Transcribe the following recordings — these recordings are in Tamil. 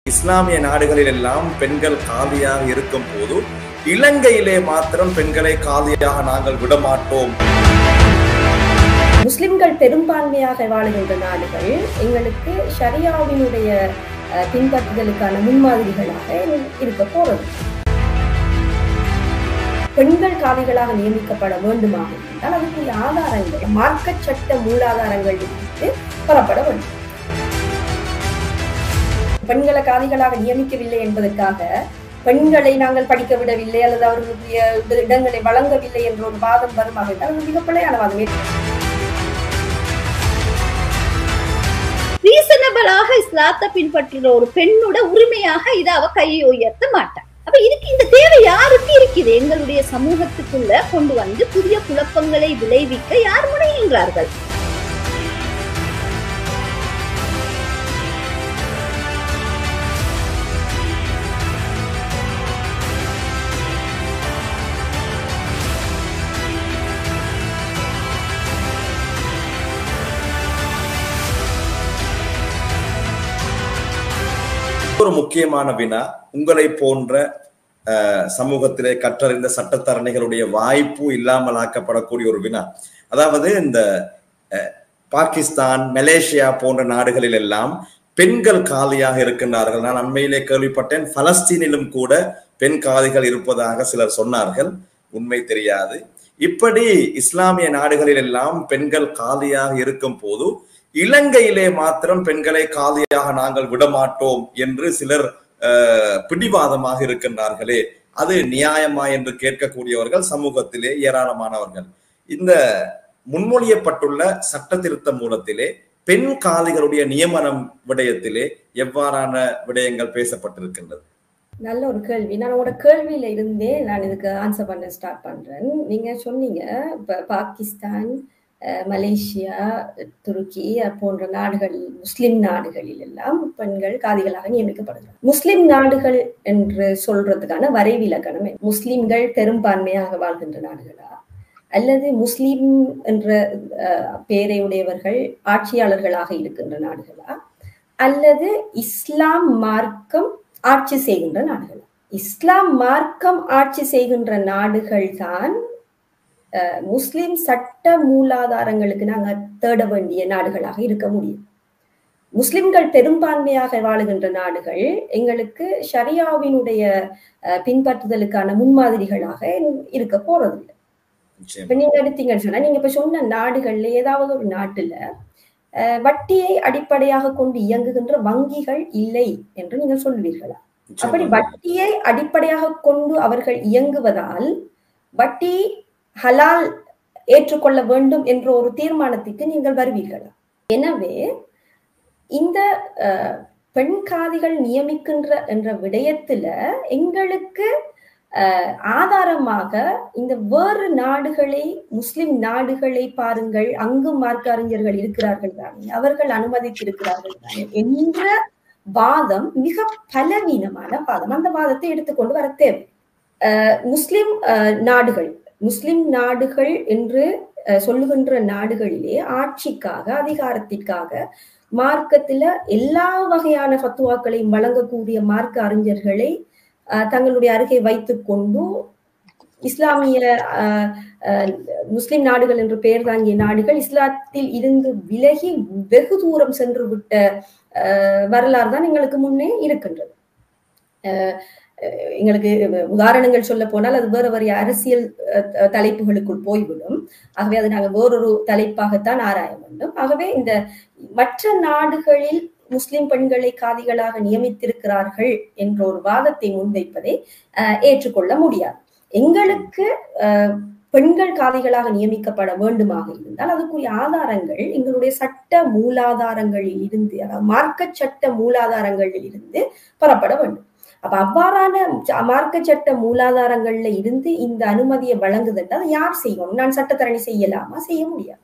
இஸ்லாமிய நாடுகளில் எல்லாம் பெண்கள் காலியாக இருக்கும் போது இலங்கையிலே மாத்திரம் பெண்களை காலியாக நாங்கள் விடமாட்டோம் முஸ்லிம்கள் பெரும்பான்மையாக வாழுகின்ற நாடுகள் எங்களுக்கு ஷரியாவினுடைய அஹ், பின்பற்றுதலுக்கான முன்மாதிரிகளாக இருக்க போறது பெண்கள் காவிகளாக நியமிக்கப்பட வேண்டுமாக இருந்தால் அதுக்குரிய ஆதாரங்கள் மார்க்க சட்ட மூலாதாரங்கள் இருந்து பெறப்பட வேண்டும் பெண்களை காவிகளாக நியமிக்கவில்லை என்பதற்காக பெண்களை நாங்கள் படிக்க விடவில்லை அல்லது அவர்களுடைய இடங்களை வழங்கவில்லை என்ற ஒரு வாதம் வருமாக இருந்தால் அது மிக பிழையான வாதம் ரீசனபிளாக இஸ்லாத்தை பின்பற்றுற ஒரு பெண்ணோட உரிமையாக இதை அவ கையை உயர்த்த மாட்டான் அப்ப இதுக்கு இந்த தேவை யாருக்கு இருக்குது எங்களுடைய சமூகத்துக்குள்ள கொண்டு வந்து புதிய குழப்பங்களை விளைவிக்க யார் முனைகின்றார்கள் ஒரு முக்கியமான வினா உங்களை போன்ற அஹ், சமூகத்திலே கற்றறிந்த சட்டத்தரணிகளுடைய வாய்ப்பு இல்லாமல் ஆக்கப்படக்கூடிய ஒரு வினா அதாவது இந்த அஹ், பாகிஸ்தான் மலேசியா போன்ற நாடுகளில் எல்லாம் பெண்கள் காலியாக இருக்கின்றார்கள் நான் அண்மையிலே கேள்விப்பட்டேன் பலஸ்தீனிலும் கூட பெண் காலிகள் இருப்பதாக சிலர் சொன்னார்கள் உண்மை தெரியாது இப்படி இஸ்லாமிய நாடுகளில் எல்லாம் பெண்கள் காலியாக இருக்கும் போது இலங்கையிலே மாத்திரம் பெண்களை காலியாக நாங்கள் விடமாட்டோம் என்று சிலர் அஹ், பிடிவாதமாக இருக்கின்றார்களே அது நியாயமா என்று கேட்கக்கூடியவர்கள் சமூகத்திலே ஏராளமானவர்கள் இந்த முன்மொழியப்பட்டுள்ள சட்ட திருத்த மூலத்திலே பெண் காலிகளுடைய நியமனம் விடயத்திலே எவ்வாறான விடயங்கள் பேசப்பட்டிருக்கின்றது நல்ல ஒரு கேள்வி நான் உங்களோட கேள்வியில இருந்தே நான் இதுக்கு ஆன்சர் பண்ண ஸ்டார்ட் பண்றேன் நீங்க சொன்னீங்க இப்ப பாகிஸ்தான் அஹ், மலேசியா துருக்கி அஹ், போன்ற நாடுகள் முஸ்லிம் நாடுகளில் எல்லாம் பெண்கள் காதிகளாக நியமிக்கப்படுகிறார் முஸ்லிம் நாடுகள் என்று சொல்றதுக்கான வரைவிலக்கணம் என்ன? முஸ்லிம்கள் பெரும்பான்மையாக வாழ்கின்ற நாடுகளா அல்லது முஸ்லிம் என்ற அஹ், பெயரை உடையவர்கள் ஆட்சியாளர்களாக இருக்கின்ற நாடுகளா அல்லது இஸ்லாம் மார்க்கம் ஆட்சி செய்கின்ற நாடுகள் இஸ்லாம் மார்க்கம் ஆட்சி செய்கின்ற நாடுகள் தான் முஸ்லிம் சட்ட மூலாதாரங்களுக்கு நாங்க தேட வேண்டிய நாடுகளாக இருக்க முடியும் முஸ்லிம்கள் பெரும்பான்மையாக வாழுகின்ற நாடுகள் எங்களுக்கு ஷரியாவினுடைய அஹ், பின்பற்றுதலுக்கான முன்மாதிரிகளாக இருக்க போறதில்லை நிச்சயம் இப்ப நீங்க எடுத்தீங்கன்னு சொன்னா நீங்க இப்ப சொன்ன நாடுகள்ல ஏதாவது ஒரு நாட்டுல அஹ், வட்டியை அடிப்படையாக கொண்டு இயங்குகின்ற வங்கிகள் இல்லை என்று நீங்கள் சொல்வீர்களா அப்படி நிச்சயமாக. வட்டியை அடிப்படையாக கொண்டு அவர்கள் இயங்குவதால் வட்டி ஹலால் ஏற்றுக்கொள்ள வேண்டும் என்ற ஒரு தீர்மானத்துக்கு நீங்கள் வருவீர்களா எனவே இந்த அஹ், பெண் காதிகள் நியமிக்கின்ற என்ற விடயத்துல எங்களுக்கு அஹ், ஆதாரமாக இந்த வேறு நாடுகளை முஸ்லிம் நாடுகளை பாருங்கள் அங்கும் மார்க்க அறிஞர்கள் இருக்கிறார்கள் தானே அவர்கள் அனுமதித்திருக்கிறார்கள் தானே என்ற வாதம் மிக பலவீனமான வாதம் அந்த வாதத்தை எடுத்துக்கொண்டு வர தேவை அஹ் முஸ்லிம் அஹ், நாடுகள் முஸ்லிம் நாடுகள் என்று அஹ், சொல்லுகின்ற நாடுகளிலே ஆட்சிக்காக அதிகாரத்திற்காக மார்க்கத்துல எல்லா வகையான ஃபத்துவாக்களையும் வழங்கக்கூடிய மார்க்க அறிஞர்களை அஹ், தங்களுடைய அருகே வைத்துக் கொண்டு இஸ்லாமிய அஹ், அஹ், முஸ்லிம் நாடுகள் என்று பெயர் தாங்கிய நாடுகள் இஸ்லாத்தில் இருந்து விலகி வெகு தூரம் சென்று விட்ட அஹ், வரலாறு தான் எங்களுக்கு முன்னே இருக்கின்றது அஹ், அஹ், எங்களுக்கு உதாரணங்கள் சொல்ல போனால் அது வேறு வேறு அரசியல் அஹ், த- தலைப்புகளுக்குள் போய்விடும் ஆகவே அது நாங்கள் வேறொரு தலைப்பாகத்தான் ஆராய வேண்டும் ஆகவே இந்த மற்ற நாடுகளில் முஸ்லிம் பெண்களை காதிகளாக நியமித்திருக்கிறார்கள் என்ற ஒரு வாதத்தை முன்வைப்பதை அஹ், ஏற்றுக்கொள்ள முடியாது எங்களுக்கு அஹ், பெண்கள் காதிகளாக நியமிக்கப்பட வேண்டுமாக இருந்தால் அதுக்குரிய ஆதாரங்கள் எங்களுடைய சட்ட மூலாதாரங்களில் இருந்து அதாவது மார்க்க சட்ட மூலாதாரங்களில் இருந்து பெறப்பட வேண்டும் அப்ப அவ்வாறான ச- மார்க்க சட்ட மூலாதாரங்கள்ல இருந்து இந்த அனுமதியை வழங்குதுன்றது அதை யார் செய்யணும் நான் சட்டத்தரணி செய்யலாமா செய்ய முடியாது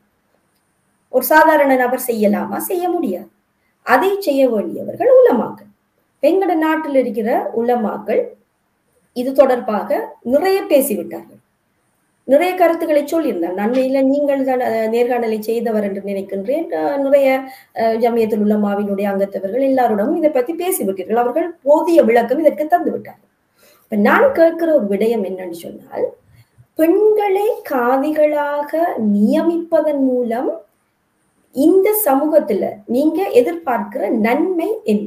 ஒரு சாதாரண நபர் செய்யலாமா செய்ய முடியாது அதை செய்ய வேண்டியவர்கள் உலமாக்கள் எங்களோட நாட்டில் இருக்கிற உலமாக்கள் இது தொடர்பாக நிறைய பேசிவிட்டார்கள் நிறைய கருத்துக்களை சொல்லியிருந்தார் நன்மையில நீங்கள் தான் அஹ், நேர்காணலை செய்தவர் என்று நினைக்கின்றேன் அஹ், நிறைய அஹ், ஜமியத்துல் உலமாவினுடைய அங்கத்தவர்கள் எல்லாருடனும் இதை பத்தி பேசிவிட்டீர்கள் அவர்கள் போதிய விளக்கம் இதற்கு தந்து விட்டார்கள் இப்ப நான் கேட்கிற ஒரு விடயம் என்னன்னு சொன்னால் பெண்களை காதிகளாக நியமிப்பதன் மூலம் இந்த சமூகத்துல நீங்க எதிர்பார்க்கிற நன்மை என்ன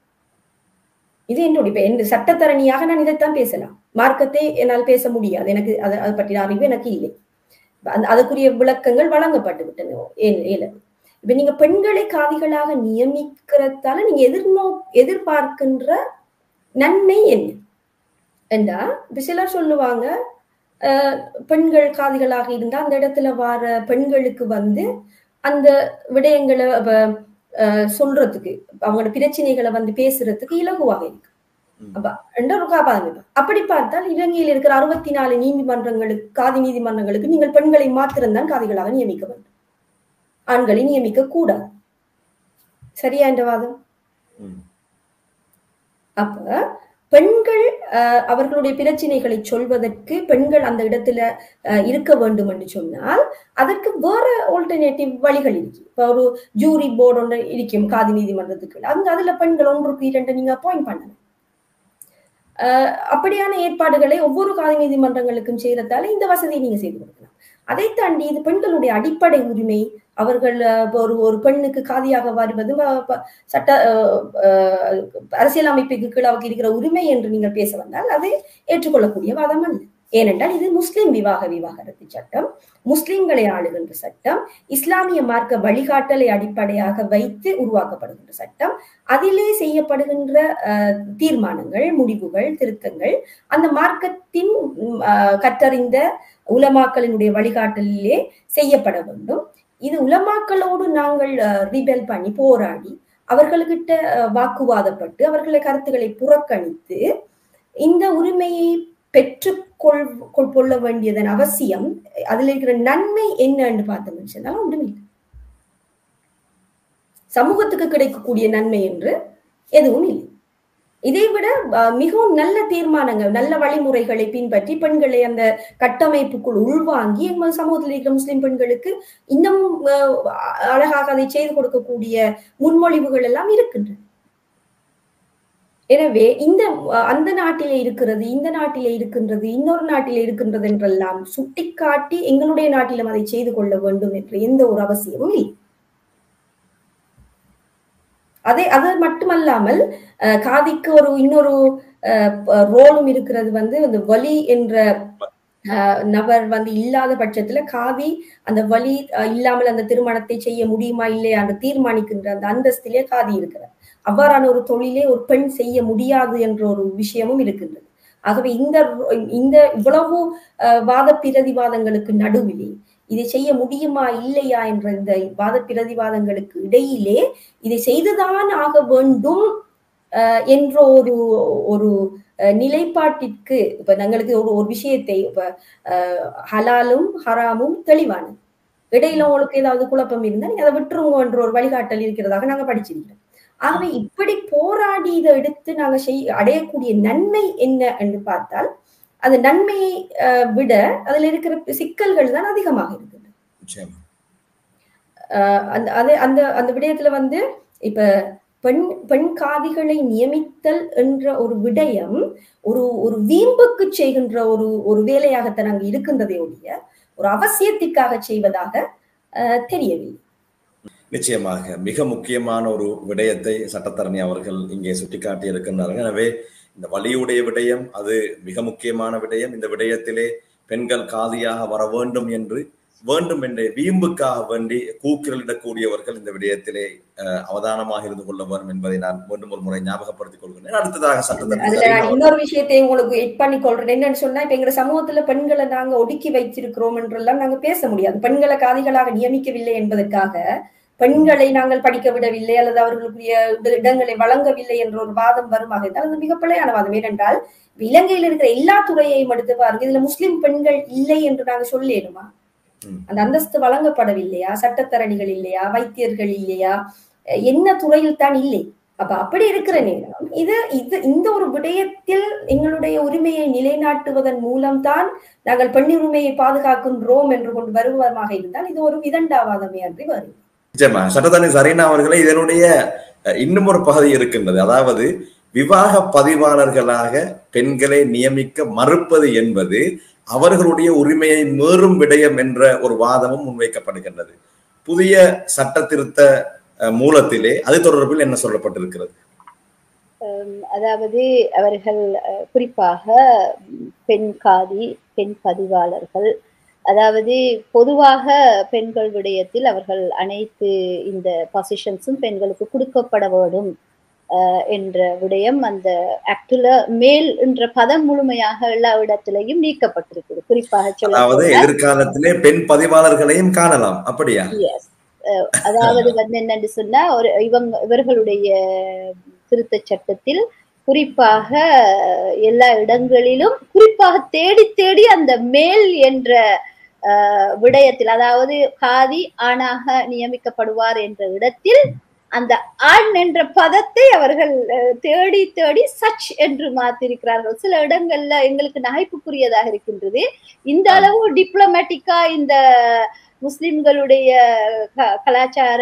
இது என்னுடைய இப்ப என் சட்டத்தரணியாக நான் இதைத்தான் பேசலாம் மார்க்கத்தை என்னால் பேச முடியாது எனக்கு அது அதை பற்றின அறிவு எனக்கு இல்லை அந்த அதுக்குரிய விளக்கங்கள் வழங்கப்பட்டு விட்டன ஏ- ஏலது இப்ப நீங்க பெண்களை காதிகளாக நியமிக்கிறதால நீங்க எதிர்நோ எதிர்பார்க்கின்ற நன்மை என்ன என்றா இப்ப சிலர் சொல்லுவாங்க அஹ், பெண்கள் காதிகளாக இருந்தா அந்த இடத்துல வர பெண்களுக்கு வந்து அந்த விடயங்களை அவ- அஹ், சொல்றதுக்கு அவங்களோட பிரச்சனைகளை வந்து பேசுறதுக்கு இலகுவாக இருக்கு ம். அப்ப என்ற ஒரு காபாதம் இப்ப. அப்படி பார்த்தால் இலங்கையில் இருக்கிற அறுபத்தி நாலு நீதிமன்றங்களுக்கு காதி நீதிமன்றங்களுக்கு நீங்கள் பெண்களை மாத்திரம்தான் காதிகளாக நியமிக்க வேண்டும் ஆண்களை நியமிக்க கூடாது சரியா என்ற வாதம் ம். அப்ப பெண்கள் அஹ், அவர்களுடைய பிரச்சனைகளை சொல்வதற்கு பெண்கள் அந்த இடத்துல அஹ், இருக்க வேண்டும் என்று சொன்னால் அதற்கு வேற ஆல்டர்னேட்டிவ் வழிகள் இருக்கு இப்ப ஒரு ஜூரி போர்டு ஒன்று இருக்கும் காதி நீதிமன்றத்துக்கு அங்க அதுல பெண்கள் ஒன்றுக்கு இரண்டு நீங்க அப்பாயிண்ட் பண்ணலாம் அஹ், அப்படியான ஏற்பாடுகளை ஒவ்வொரு காதி நீதிமன்றங்களுக்கும் செய்யறதால இந்த வசதியை நீங்க செய்து கொடுக்கலாம் அதை தாண்டி இது பெண்களுடைய அடிப்படை உரிமை அவர்கள் அஹ், இப்ப ஒரு ஒரு பெண்ணுக்கு காதியாக வருவது வ- ப- சட்ட அஹ், அஹ், அரசியலமைப்புக்கு கீழ் அவருக்கு இருக்கிற உரிமை என்று நீங்கள் பேச வந்தால் அது ஏற்றுக்கொள்ளக்கூடிய வாதம் அல்ல ஏனென்றால் இது முஸ்லிம் விவாக விவாகரத்து சட்டம் முஸ்லிம்களை ஆளுகின்ற சட்டம் இஸ்லாமிய மார்க்க வழிகாட்டலை அடிப்படையாக வைத்து உருவாக்கப்படுகின்ற சட்டம் அதிலே செய்யப்படுகின்ற அஹ், தீர்மானங்கள் முடிவுகள் திருத்தங்கள் அந்த மார்க்கத்தின் உம், அஹ், கற்றறிந்த உலமாக்களினுடைய வழிகாட்டலிலே செய்யப்பட வேண்டும் இது உலமாக்களோடு நாங்கள் ரிபெல் பண்ணி போராடி அவர்கள்கிட்ட அஹ், வாக்குவாதப்பட்டு அவர்களை கருத்துக்களை புறக்கணித்து இந்த உரிமையை பெற்றுக்கொள் கொள்- கொள்ள வேண்டியதன் அவசியம் அதுல இருக்கிற நன்மை என்னன்னு பார்த்தோம்னு சொன்னாலும் ஒன்றுமில்லை சமூகத்துக்கு கிடைக்கக்கூடிய நன்மை என்று எதுவும் இல்லை இதை விட அஹ், மிகவும் நல்ல தீர்மானங்கள் நல்ல வழிமுறைகளை பின்பற்றி பெண்களை அந்த கட்டமைப்புக்குள் உள்வாங்கி எங்க சமூகத்தில் இருக்கிற முஸ்லிம் பெண்களுக்கு இன்னும் அஹ், அழகாக அதை செய்து கொடுக்கக்கூடிய முன்மொழிவுகள் எல்லாம் இருக்கின்றன எனவே இந்த அஹ், அந்த நாட்டிலே இருக்கிறது இந்த நாட்டிலே இருக்கின்றது இன்னொரு நாட்டிலே இருக்கின்றது என்றெல்லாம் சுட்டிக்காட்டி எங்களுடைய நாட்டிலும் அதை செய்து கொள்ள வேண்டும் என்ற எந்த ஒரு அவசியமும் இல்லை அதே அது மட்டுமல்லாமல் அஹ், காதிக்கு ஒரு இன்னொரு ரோலும் இருக்கிறது வந்து அந்த வலி என்ற அஹ், நபர் வந்து இல்லாத பட்சத்துல காதி அந்த வலி அஹ், இல்லாமல் அந்த திருமணத்தை செய்ய முடியுமா இல்லையா என்று தீர்மானிக்கின்ற அந்த அந்தஸ்திலே காதி இருக்கிறார் அவ்வாறான ஒரு தொழிலே ஒரு பெண் செய்ய முடியாது என்ற ஒரு விஷயமும் இருக்கின்றது ஆகவே இந்த இந்த இவ்வளவு அஹ், வாத பிரதிவாதங்களுக்கு நடுவிலே இதை செய்ய முடியுமா இல்லையா என்ற இந்த வாத பிரதிவாதங்களுக்கு இடையிலே இதை செய்துதான் ஆக வேண்டும் அஹ், என்ற ஒரு ஒரு அஹ், நிலைப்பாட்டிற்கு இப்ப எங்களுக்கு ஒரு ஒரு விஷயத்தை இப்ப அஹ், ஹலாலும் ஹராமும் தெளிவானது இடையில உங்களுக்கு ஏதாவது குழப்பம் இருந்தா நீங்க அதை விட்டுருங்க என்ற ஒரு வழிகாட்டல் இருக்கிறதாக நாங்க படிச்சிருக்கிறோம் ஆகவே இப்படி போராடி இதை எடுத்து நாங்க செய் அடையக்கூடிய நன்மை என்ன என்று பார்த்தால் அந்த நன்மையை அஹ், விட அதுல இருக்கிற சிக்கல்கள் தான் அதிகமாக இருக்குது நிச்சயமா அஹ் அந்த அது அந்த அந்த விடயத்துல வந்து இப்ப பெண் பெண் காதிகளை நியமித்தல் என்ற ஒரு விடயம் ஒரு ஒரு வீம்புக்கு செய்கின்ற ஒரு ஒரு வேலையாகத்தான் அங்கு இருக்கின்றதே ஒழிய ஒரு அவசியத்திற்காக செய்வதாக அஹ், தெரியவில்லை நிச்சயமாக மிக முக்கியமான ஒரு விடயத்தை சட்டத்தரணி அவர்கள் இங்கே சுட்டிக்காட்டி இருக்கின்றார்கள் எனவே இந்த வலியுடைய விடயம் அது மிக முக்கியமான விடயம் இந்த விடயத்திலே பெண்கள் காதியாக வர வேண்டும் என்று வேண்டும் என்ற வீம்புக்காக வேண்டி கூக்குரலிடக்கூடியவர்கள் இந்த விடயத்திலே அஹ், அவதானமாக இருந்து கொள்ள வேண்டும் என்பதை நான் மீண்டும் ஒரு முறை ஞாபகப்படுத்திக் கொள்கிறேன் அடுத்ததாக சட்டத்தரணி அதுல நான் இன்னொரு விஷயத்தை உங்களுக்கு எட் பண்ணி கொள்றேன் என்னன்னு சொன்னா இப்ப எங்க சமூகத்துல பெண்களை நாங்க ஒடுக்கி வைத்திருக்கிறோம் என்றெல்லாம் நாங்க பேச முடியாது பெண்களை காதிகளாக நியமிக்கவில்லை என்பதற்காக பெண்களை நாங்கள் படிக்க விடவில்லை அல்லது அவர்களுக்குரிய இட- இடங்களை வழங்கவில்லை என்ற ஒரு வாதம் வருமாக இருந்தால் அது மிக பிழையான வாதம் ஏனென்றால் இப்ப இலங்கையில் இருக்கிற எல்லா துறையையும் எடுத்து பாருங்க இதுல முஸ்லிம் பெண்கள் இல்லை என்று நாங்க சொல்லிடுமா ம். அந்த அந்தஸ்து வழங்கப்படவில்லையா சட்டத்தரணிகள் இல்லையா வைத்தியர்கள் இல்லையா அஹ் என்ன துறையில் தான் இல்லை அப்ப அப்படி இருக்கிற நேரம் இது இது இந்த ஒரு விடயத்தில் எங்களுடைய உரிமையை நிலைநாட்டுவதன் மூலம்தான் நாங்கள் பெண்ணுரிமையை பாதுகாக்கின்றோம் என்று கொண்டு வருவதாக இருந்தால் இது ஒரு விதண்டாவாதமே அன்றி வரும் நிச்சயமா சட்டத்தரணி சரீனா அவர்களே இதனுடைய அஹ், இன்னும் ஒரு பகுதி இருக்கின்றது அதாவது விவாக பதிவாளர்களாக பெண்களை நியமிக்க மறுப்பது என்பது அவர்களுடைய உரிமையை மீறும் விடயம் என்ற ஒரு வாதமும் முன்வைக்கப்படுகின்றது புதிய சட்ட திருத்த அஹ், மூலத்திலே அது தொடர்பில் என்ன சொல்லப்பட்டிருக்கிறது அதாவது அவர்கள் அஹ், குறிப்பாக ம், பெண் காதி பெண் பதிவாளர்கள் அதாவது பொதுவாக பெண்கள் விடயத்தில் அவர்கள் அனைத்து இந்த பொசிஷன்ஸும் பெண்களுக்கு கொடுக்கப்பட வேண்டும் அஹ், என்ற விடயம் அந்த ஆக்டுல மேல் என்ற பதம் முழுமையாக எல்லா இடத்திலையும் நீக்கப்பட்டிருக்குது குறிப்பாக அதாவது சொல்ல எதிர்காலத்திலே பெண் பதிவாளர்களையும் காணலாம் அப்படியா எஸ் அதாவது வந்து என்னன்னு சொன்னா ஒரு இவங்க இவர்களுடைய திருத்த சட்டத்தில் குறிப்பாக எல்லா இடங்களிலும் குறிப்பாக தேடி தேடி அந்த மேல் என்ற அஹ், விடயத்தில் அதாவது காதி ஆணாக நியமிக்கப்படுவார் என்ற இடத்தில் அந்த ஆண் என்ற பதத்தை அவர்கள் அஹ், தேடி தேடி சச் என்று மாத்திருக்கிறார்கள் சில இடங்கள்ல எங்களுக்கு நகைப்புக்குரியதாக இருக்கின்றது இந்த அளவு டிப்ளமேட்டிக்கா இந்த முஸ்லிம்களுடைய க- கலாச்சார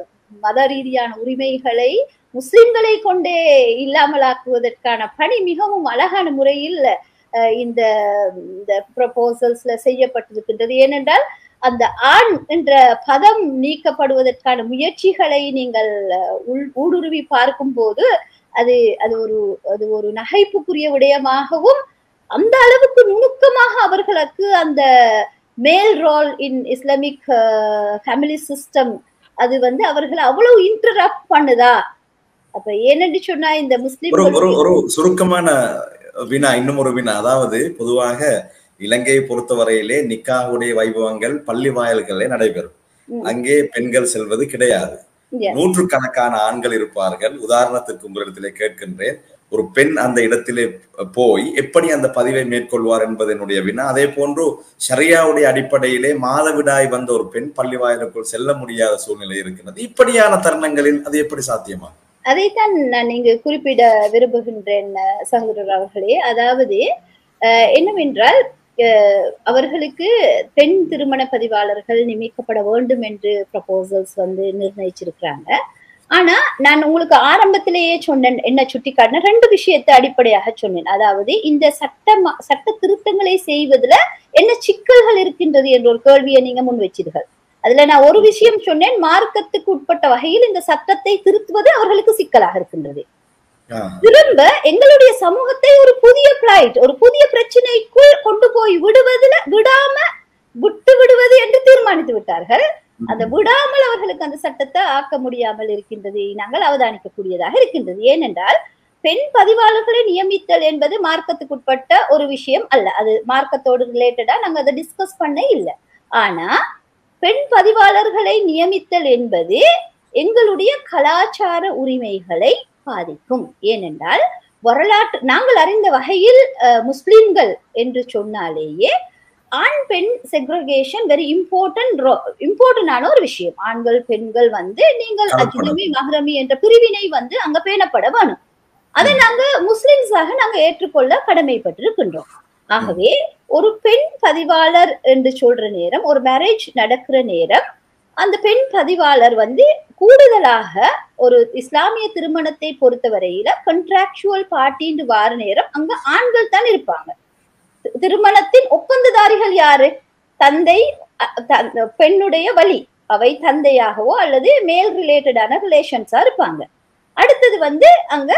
மத ரீதியான உரிமைகளை முஸ்லிம்களை கொண்டே இல்லாமலாக்குவதற்கான பணி மிகவும் அழகான முறையில் அஹ், இந்த இந்த ப்ரொபோசல்ஸ்ல செய்யப்பட்டிருக்கின்றது ஏனென்றால் அந்த ஆண் என்ற பதம் நீக்கப்படுவதற்கான முயற்சிகளை நீங்கள் அஹ், உள் ஊடுருவி பார்க்கும்போது அது அது ஒரு அது ஒரு நகைப்புக்குரிய விடயமாகவும் அந்த அளவுக்கு நுணுக்கமாக அவர்களுக்கு அந்த male role in Islamic family system அது வந்து அவர்களை அவ்வளவு இன்டரப்ட் பண்ணுதா அப்ப ஏனென்று சொன்னா இந்த ஒரு முஸ்லிம் ஒரு ஒரு சுருக்கமான வினா இன்னும் ஒரு வினா அதாவது பொதுவாக இலங்கையை பொறுத்தவரையிலே நிக்காவுடைய வைபவங்கள் பள்ளி வாயில்களே நடைபெறும் ம். அங்கே பெண்கள் செல்வது கிடையாது Yes. நூற்றுக்கணக்கான ஆண்கள் இருப்பார்கள் உதாரணத்துக்கு உங்களிடத்திலே கேட்கின்றேன் ஒரு பெண் அந்த இடத்திலே போய் எப்படி அந்த பதிவை மேற்கொள்வார் என்பது என்னுடைய வினா அதே போன்று ஷரியாவுடைய அடிப்படையிலே மாதவிடாய் வந்த ஒரு பெண் பள்ளி வாயிலுக்குள் செல்ல முடியாத சூழ்நிலை இருக்கிறது இப்படியான தருணங்களில் அது எப்படி சாத்தியமா அதைத்தான் நான் இங்கு குறிப்பிட விரும்புகின்றேன் அஹ், சகோதரர் அவர்களே அதாவது அஹ், என்னவென்றால் அஹ், அவர்களுக்கு பெண் திருமண பதிவாளர்கள் நியமிக்கப்பட வேண்டும் என்று ப்ரப்போசல்ஸ் வந்து நிர்ணயிச்சிருக்கிறாங்க ஆனா நான் உங்களுக்கு ஆரம்பத்திலேயே சொன்னேன் என்ன சுட்டி காட்டின ரெண்டு விஷயத்தை அடிப்படையாக சொன்னேன் அதாவது இந்த சட்ட மா- சட்ட திருத்தங்களை செய்வதுல என்ன சிக்கல்கள் இருக்கின்றது என்ற ஒரு கேள்வியை நீங்க முன் வச்சீர்கள் அதுல நான் ஒரு விஷயம் சொன்னேன் மார்க்கத்துக்கு உட்பட்ட வகையில் இந்த சட்டத்தை திருத்துவது அவர்களுக்கு சிக்கலாக இருக்கின்றது ஆ, திரும்ப எங்களுடைய சமூகத்தை ஒரு புதிய பிளைட் ஒரு புதிய பிரச்சனைக்குள் கொண்டு போய் விடுவதுல விடாம விட்டு விடுவது என்று தீர்மானித்து விட்டார்கள் அந்த விடாமல் அவர்களுக்கு அந்த சட்டத்தை ஆக்க முடியாமல் இருக்கின்றது நாங்கள் அவதானிக்கக்கூடியதாக இருக்கின்றது ஏனென்றால் பெண் பதிவாளர்களை நியமித்தல் என்பது மார்க்கத்துக்குட்பட்ட ஒரு விஷயம் அல்ல அது மார்க்கத்தோடு ரிலேட்டடா நாங்க அதை டிஸ்கஸ் பண்ண இல்லை ஆனா பெண் பதிவாளர்களை நியமித்தல் என்பது எங்களுடைய கலாச்சார உரிமைகளை பாதிக்கும் ஏனென்றால் வரலாற்று நாங்கள் அறிந்த வகையில் அஹ், முஸ்லிம்கள் என்று சொன்னாலேயே ஆண் பெண் செக்ரகேஷன் வெரி இம்பார்ட்டன்ட் இம்பார்ட்டன்டான ஒரு விஷயம் ஆண்கள் பெண்கள் வந்து நீங்கள் கலப்படம். அஜ்னமி மஹ்ரமி என்ற பிரிவினை வந்து அங்க பேணப்பட வேணும் அதை நாங்க முஸ்லிம்ஸாக நாங்க ஏற்றுக்கொள்ள கடமைப்பட்டிருக்கின்றோம் ஆகவே ஒரு பெண் பதிவாளர் என்று சொல்ற நேரம் ஒரு மேரேஜ் நடக்கிற நேரம் அந்த பெண் பதிவாளர் வந்து கூடுதலாக ஒரு இஸ்லாமிய திருமணத்தை பொறுத்தவரையில கண்ட்ராக்சுவல் பார்ட்டின்னு வார நேரம் அங்க ஆண்கள் தான் இருப்பாங்க தி- திருமணத்தின் ஒப்பந்ததாரிகள் யாரு தந்தை அ- த- பெண்ணுடைய வழி அவை தந்தையாகவோ அல்லது மேல் ரிலேட்டடான ரிலேஷன்ஸா இருப்பாங்க அடுத்தது வந்து அங்க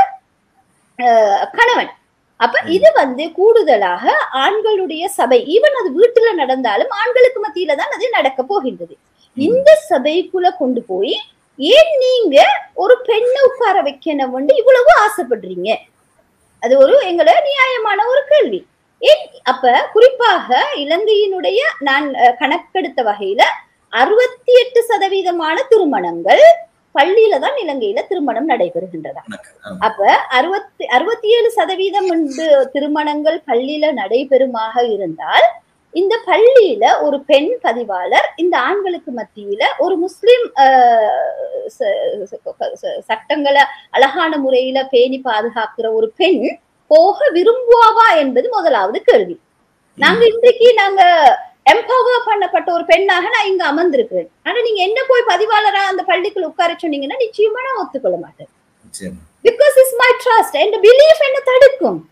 அஹ், கணவன் அப்ப இது வந்து கூடுதலாக ஆண்களுடைய சபை ஈவன் அது வீட்டுல நடந்தாலும் ஆண்களுக்கு மத்தியில தான் அது நடக்க போகின்றது இந்த சபைக்குள்ள கொண்டு போய் ஏன் நீங்க ஒரு பெண்ணை உட்கார வைக்கணும் வந்து இவ்வளவு ஆசைப்படுறீங்க அது ஒரு எங்களோட நியாயமான ஒரு கேள்வி ஏன் அப்ப குறிப்பாக இலங்கையினுடைய நான் அஹ், கணக்கெடுத்த வகையில அறுபத்தி எட்டு சதவீதமான திருமணங்கள் பள்ளியில தான் இலங்கையில திருமணம் நடைபெறுகின்றதா அப்ப அறுபத்தி அறுபத்தி ஏழு சதவீதம் வந்து திருமணங்கள் பள்ளியில நடைபெறுமாக இருந்தால் இந்த பள்ளியில ஒரு பெண் பதிவாளர் இந்த ஆண்களுக்கு மத்தியில ஒரு முஸ்லிம் ஆஹ், ச- ச- ச- சட்டங்களை அழகான முறையில பேணி பாதுகாக்கிற ஒரு பெண் போக விரும்புவாவா என்பது முதலாவது கேள்வி நாங்க இன்றைக்கு நாங்க எம்பவர் பண்ணப்பட்ட ஒரு பெண்ணாக நான் இங்க அமர்ந்திருக்கிறேன் ஆனா நீங்க என்ன போய் பதிவாளரா அந்த பள்ளிக்குள்ள உட்கார சொன்னீங்கன்னா நிச்சயமா நான் ஒத்துக்கொள்ள மாட்டேன் நிச்சயமா பிகாஸ் இஸ் மை ட்ரஸ்ட் என் பிலீஃப் என்ன தடுக்கும்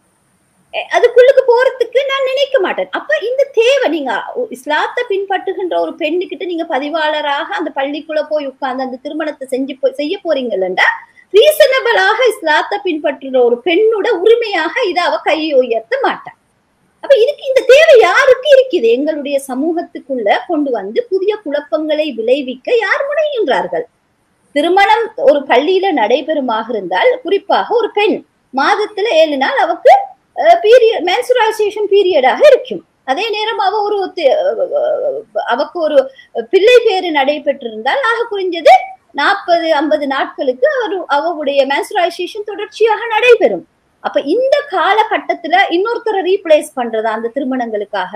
எ- அதுக்குள்ளுக்கு போறதுக்கு நான் நினைக்க மாட்டேன் அப்ப இந்த தேவை நீங்க ஒ- இஸ்லாத்தை பின்பற்றுகின்ற ஒரு பெண்ணுகிட்ட நீங்க பதிவாளராக அந்த பள்ளிக்குள்ள போய் உட்கார்ந்து அந்த திருமணத்தை செஞ்சு போ- செய்ய போறீங்கல்லண்டா ரீசனபிளாக இஸ்லாத்தை பின்பற்றுற ஒரு பெண்ணோட உரிமையாக இதை அவ கையை உயர்த்த மாட்டான் அப்ப இதுக்கு இந்த தேவை யாருக்கு இருக்குது எங்களுடைய சமூகத்துக்குள்ள கொண்டு வந்து புதிய குழப்பங்களை விளைவிக்க யார் முனைகின்றார்கள் திருமணம் ஒரு பள்ளியில நடைபெறுமாக இருந்தால் குறிப்பாக ஒரு பெண் மாதத்துல ஏழு நாள் அவக்கு பீரியட் மென்சுரைசேஷன் பீரியடாக இருக்கும் அதே நேரம் அவ ஒரு தி- அஹ் அவக்கு ஒரு பிள்ளை பேரு நடைபெற்றிருந்தால் ஆக குறைஞ்சது நாற்பது ஐம்பது நாட்களுக்கு ஒரு அவளுடைய மென்சுரைசேஷன் தொடர்ச்சியாக நடைபெறும் அப்ப இந்த காலகட்டத்துல இன்னொருத்தரை ரீப்ளேஸ் பண்றதா அந்த திருமணங்களுக்காக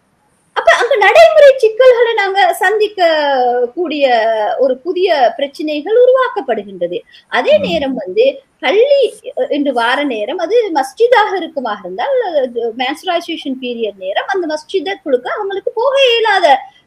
அப்ப அங்க நடைமுறை சிக்கல்களை நாங்க சந்திக்க கூடிய ஒரு புதிய பிரச்சனைகள் உருவாக்கப்படுகின்றது அதே ம். நேரம் வந்து பள்ளி அஹ், என்று வார நேரம் அது மஸ்ஜிதாக இருக்குமாக இருந்தால் மேன்சுரைசேஷன் பீரியட் நேரம் அந்த மஸ்ஜிதக்குழுக்கு அவங்களுக்கு போக இயலாத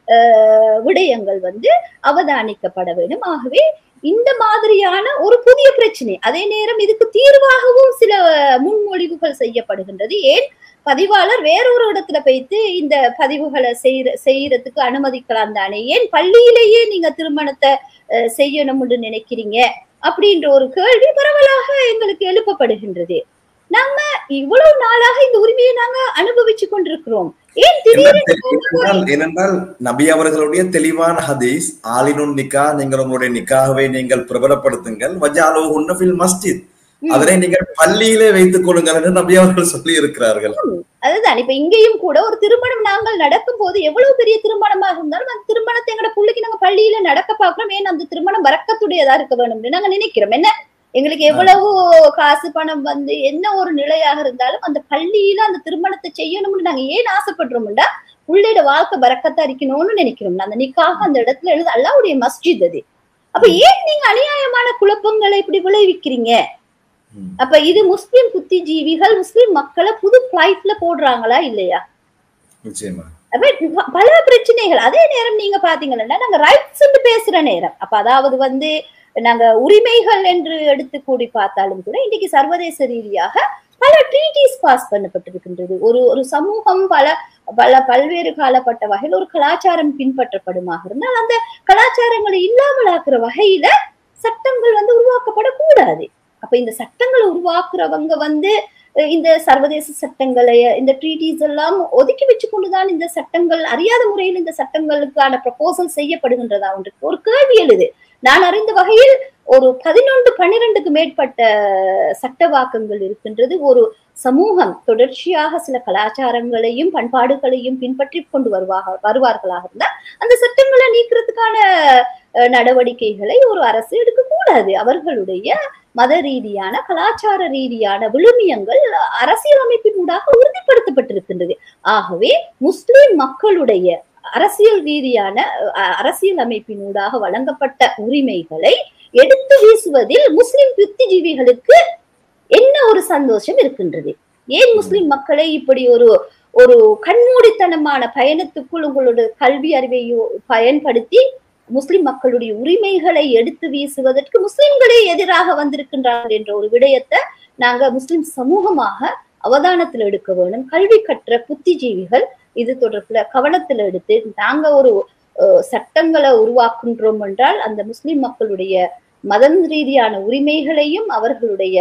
அஹ், விடயங்கள் வந்து அவதானிக்கப்பட வேண்டும் ஆகவே இந்த மாதிரியான ஒரு புதிய பிரச்சனை அதே நேரம் இதுக்கு தீர்வாகவும் சில முன்மொழிவுகள் செய்யப்படுகின்றது ஏன் பதிவாளர் வேறொரு இடத்துல போயிட்டு இந்த பதிவுகளை செய்யற செய்யறதுக்கு அனுமதிக்கலாம் தானே ஏன் பள்ளியிலேயே நீங்க திருமணத்தை அஹ், செய்யணும்னு நினைக்கிறீங்க அப்படின்ற ஒரு கேள்வி பரவலாக எங்களுக்கு எழுப்பப்படுகின்றது நம்ம இவ்வளவு நாளாக இந்த உரிமையை நாங்க அனுபவிச்சு கொண்டிருக்கிறோம் ஏன் திடீர்னு ஏனென்றால் ஏனென்றால் நபி அவர்களுடைய தெளிவான ஹதீஸ் ஆலினுன் நிக்கா நீங்கள் உங்களுடைய நிக்காகவே நீங்கள் பிரபலப்படுத்துங்கள் வஜாலோ உன்னபில் மஸ்ஜித் அதனை நீங்கள் பள்ளியிலே வைத்துக் கொள்ளுங்கள் என்று நபி அவர்கள் சொல்லி இருக்கிறார்கள் அதுதான் இப்ப இங்கேயும் கூட ஒரு திருமணம் நாங்கள் நடக்கும் போது எவ்வளவு பெரிய திருமணமாக இருந்தாலும் அந்த திருமணத்தை எங்கட புள்ளைக்கு நாங்க பள்ளியில நடக்க பார்க்கிறோம் ஏன் அந்த திருமணம் வரக்கத்துடையதா இருக்க வேணும்னு நாங்க நினைக்கிறோம் என்ன எங்களுக்கு எவ்வளவு காசு பணம் வந்து என்ன ஒரு நிலையாக இருந்தாலும் அந்த பள்ளியில அந்த திருமணத்தை செய்யணும்னு நாங்க ஏன் ஆசைப்படுறோம்டா புள்ளையோட வாழ்க்கை பறக்கத்தா இருக்கணும்னு நினைக்கிறோம் அந்த நிக்காக அந்த இடத்துல எழுத அல்லாவுடைய மஸ்ஜித் அது அப்ப ஏன் நீங்க அநியாயமான குழப்பங்களை இப்படி விளைவிக்கிறீங்க ம். அப்ப இது முஸ்லிம் புத்திஜீவிகள் முஸ்லிம் மக்களை புது பிளைட்ல போடுறாங்களா இல்லையா நிச்சயமா அப்ப ப- பல பிரச்சனைகள் அதே நேரம் நீங்க பாத்தீங்கன்னா நாங்க ரைட்ஸ் பேசுற நேரம் அப்ப அதாவது வந்து நாங்க உரிமைகள் என்று எடுத்து கூடி பார்த்தாலும் கூட இன்னைக்கு சர்வதேச ரீதியாக பல ட்ரீட்டிஸ் பாஸ் பண்ணப்பட்டிருக்கின்றது ஒரு ஒரு சமூகம் பல பல பல்வேறு காலப்பட்ட வகையில் ஒரு கலாச்சாரம் பின்பற்றப்படுமாக இருந்தால் அந்த கலாச்சாரங்களை இல்லாமலாக்குற வகையில சட்டங்கள் வந்து உருவாக்கப்படக்கூடாது அப்ப இந்த சட்டங்களை உருவாக்குறவங்க வந்து அஹ், இந்த சர்வதேச சட்டங்களை இந்த ட்ரீட்டிஸ் எல்லாம் ஒதுக்கி வச்சு கொண்டுதான் இந்த சட்டங்கள் அறியாத முறையில் இந்த சட்டங்களுக்கான ப்ரப்போசல் செய்யப்படுகின்றதா ஒன்று ஒரு கேள்வி எழுது நான் அறிந்த வகையில் ஒரு பதினொன்று பன்னிரெண்டுக்கு மேற்பட்ட சட்டவாக்கங்கள் இருக்கின்றது ஒரு சமூகம் தொடர்ச்சியாக சில கலாச்சாரங்களையும் பண்பாடுகளையும் பின்பற்றி கொண்டு வருவாக வருவார்களாக இருந்தால் அந்த சட்டங்களை நீக்கிறதுக்கான அஹ், நடவடிக்கைகளை ஒரு அரசு எடுக்கக்கூடாது அவர்களுடைய மத ரீதியான கலாச்சார ரீதியான விழுமியங்கள் அரசியலமைப்பின் ஊடாக உறுதிப்படுத்தப்பட்டிருக்கின்றது ஆகவே முஸ்லிம் மக்களுடைய அரசியல் ரீதியான அஹ், அரசியல் அமைப்பினூடாக வழங்கப்பட்ட உரிமைகளை எடுத்து வீசுவதில் முஸ்லிம் புத்திஜீவிகளுக்கு என்ன ஒரு சந்தோஷம் இருக்கின்றது ஏன் முஸ்லிம் மக்களை இப்படி ஒரு ஒரு கண்மூடித்தனமான பயணத்துக்குள் உங்களோட கல்வி அறிவை பயன்படுத்தி முஸ்லிம் மக்களுடைய உரிமைகளை எடுத்து வீசுவதற்கு முஸ்லிம்களே எதிராக வந்திருக்கின்றார்கள் என்ற ஒரு விடயத்தை நாங்க முஸ்லிம் சமூகமாக அவதானத்தில் எடுக்க வேணும் கல்வி கற்ற புத்திஜீவிகள் இது தொடர்புல கவனத்துல எடுத்து நாங்க ஒரு அஹ், சட்டங்களை உருவாக்குன்றோம் என்றால் அந்த முஸ்லிம் மக்களுடைய மதம் ரீதியான உரிமைகளையும் அவர்களுடைய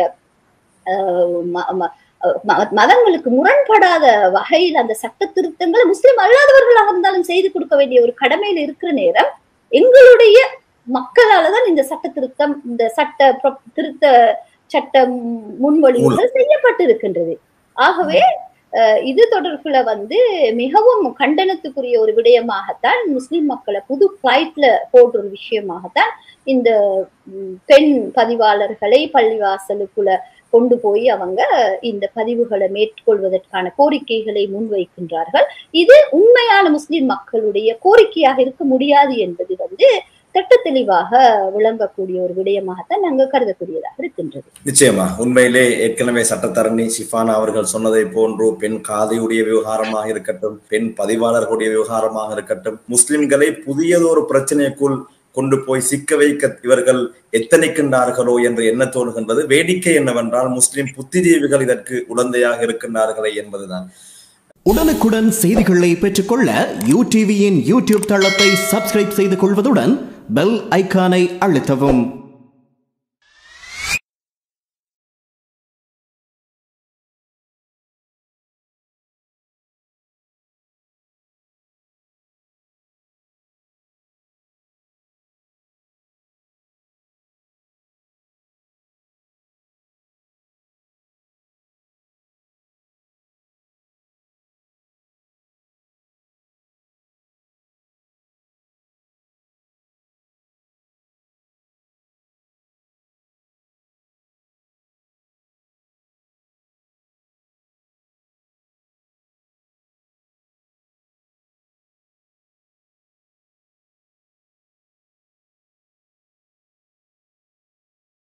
அஹ், ம- ம- ம- மதங்களுக்கு முரண்படாத வகையில் அந்த சட்ட திருத்தங்களை முஸ்லிம் அல்லாதவர்களாக இருந்தாலும் செய்து கொடுக்க வேண்டிய ஒரு கடமையில இருக்கிற நேரம் எங்களுடைய மக்களாலதான் இந்த சட்ட திருத்தம் இந்த சட்ட pro- திருத்த சட்ட முன்மொழிவுகள் செய்யப்பட்டிருக்கின்றது ஆகவே அஹ், இது தொடர்புல வந்து மிகவும் கண்டனத்துக்குரிய ஒரு விடயமாகத்தான் முஸ்லிம் மக்களை புது பிளைட்ல போடுற ஒரு விஷயமாகத்தான் இந்த ம், பெண் பதிவாளர்களை பள்ளிவாசலுக்குள்ள கொண்டு போய் அவங்க இந்த பதிவுகளை மேற்கொள்வதற்கான கோரிக்கைகளை முன்வைக்கின்றார்கள் இது உண்மையான முஸ்லிம் மக்களுடைய கோரிக்கையாக இருக்க முடியாது என்பது வந்து திட்ட தெளிவாக விளங்கக்கூடிய ஒரு விடயமாகத்தான் நாங்கள் கருதக்கூடியதாக இருக்கின்றது நிச்சயமா உண்மையிலே ஏற்கனவே சட்டத்தரணி ஷிஃபானா அவர்கள் சொன்னதை போன்று பெண் காதையுடைய விவகாரமாக இருக்கட்டும் பெண் பதிவாளர்களுடைய விவகாரமாக இருக்கட்டும் முஸ்லிம்களை புதியதொரு பிரச்சனைக்குள் கொண்டு போய் சிக்க வைக்க இவர்கள் எத்தனைக்கின்றார்களோ என்று எண்ண தோணுகின்றது வேடிக்கை என்னவென்றால் முஸ்லிம் புத்திஜீவிகள் இதற்கு உடந்தையாக இருக்கின்றார்களே என்பதுதான் உடனுக்குடன் செய்திகளை பெற்றுக்கொள்ள யூ டிவியின் யூடியூப் தளத்தை சப்ஸ்கிரைப் செய்து கொள்வதுடன் பெல் ஐகானை அழுத்தவும்